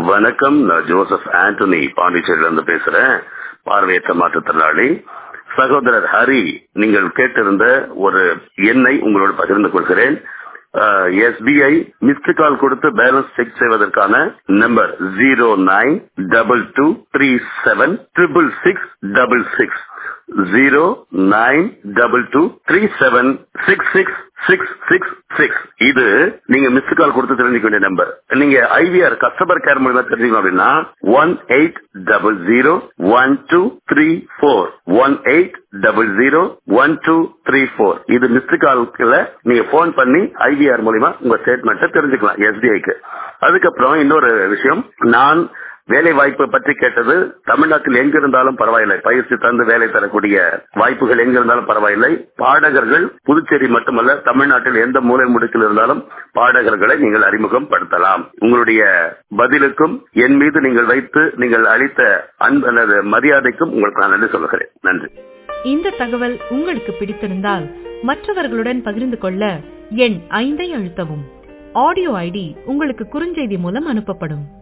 வணக்கம் நான் ஜோசப் ஆண்டனி பாண்டிச்சேரியில இருந்து பேசுறேன் பார்வையற்ற மாற்றுத்திறனாளி சகோதரர் ஹரி நீங்கள் கேட்டிருந்த ஒரு எண்ணை உங்களோடு பகிர்ந்து கொள்கிறேன் எஸ்பிஐ மிஸ்டு கால் கொடுத்து பேலன்ஸ் செக் செய்வதற்கான number zero nine double two three seven triple six double six zero nine double two three seven six six six six six இது நீங்க மிஸ்டு கால் கொடுத்து தெரிஞ்சுக்க வேண்டிய நம்பர் நீங்க ஐவிஆர் கஸ்டமர் கேர் மூலமா தெரிஞ்சுக்கணும் அப்படின்னா one eight double zero one two three four one eight double zero one two three four இது மிஸ்டு கால்ல நீங்க போன் பண்ணி ஐவிஆர் மூலியமா உங்க ஸ்டேட்மெண்ட்டை தெரிஞ்சுக்கலாம் எஸ்பிஐக்கு அதுக்கப்புறம் இன்னொரு விஷயம் நான் வேலை வாய்ப்பு பற்றி கேட்டது தமிழ்நாட்டில் எங்க இருந்தாலும் பரவாயில்லை பயிற்சி தந்து வேலை தரக்கூடிய வாய்ப்புகள் எங்க இருந்தாலும் பரவாயில்லை பாடகர்கள் புதுச்சேரி மட்டுமல்ல தமிழ்நாட்டில் எந்த மூலை முடுக்கில் இருந்தாலும் பாடகர்களை நீங்கள் அறிமுகம் படுத்தலாம் உங்களுடைய பதிலுக்கும் என் மீது நீங்கள் வைத்து நீங்கள் அளித்த அன்பு அல்லது மரியாதைக்கும் உங்களுக்கு நான் நன்றி சொல்லுகிறேன் நன்றி இந்த தகவல் உங்களுக்கு பிடித்திருந்தால் மற்றவர்களுடன் பகிர்ந்து கொள்ள எண் ஐந்தை அழுத்தவும் ஆடியோ ஐடி உங்களுக்கு குறுஞ்செய்தி மூலம் அனுப்பப்படும்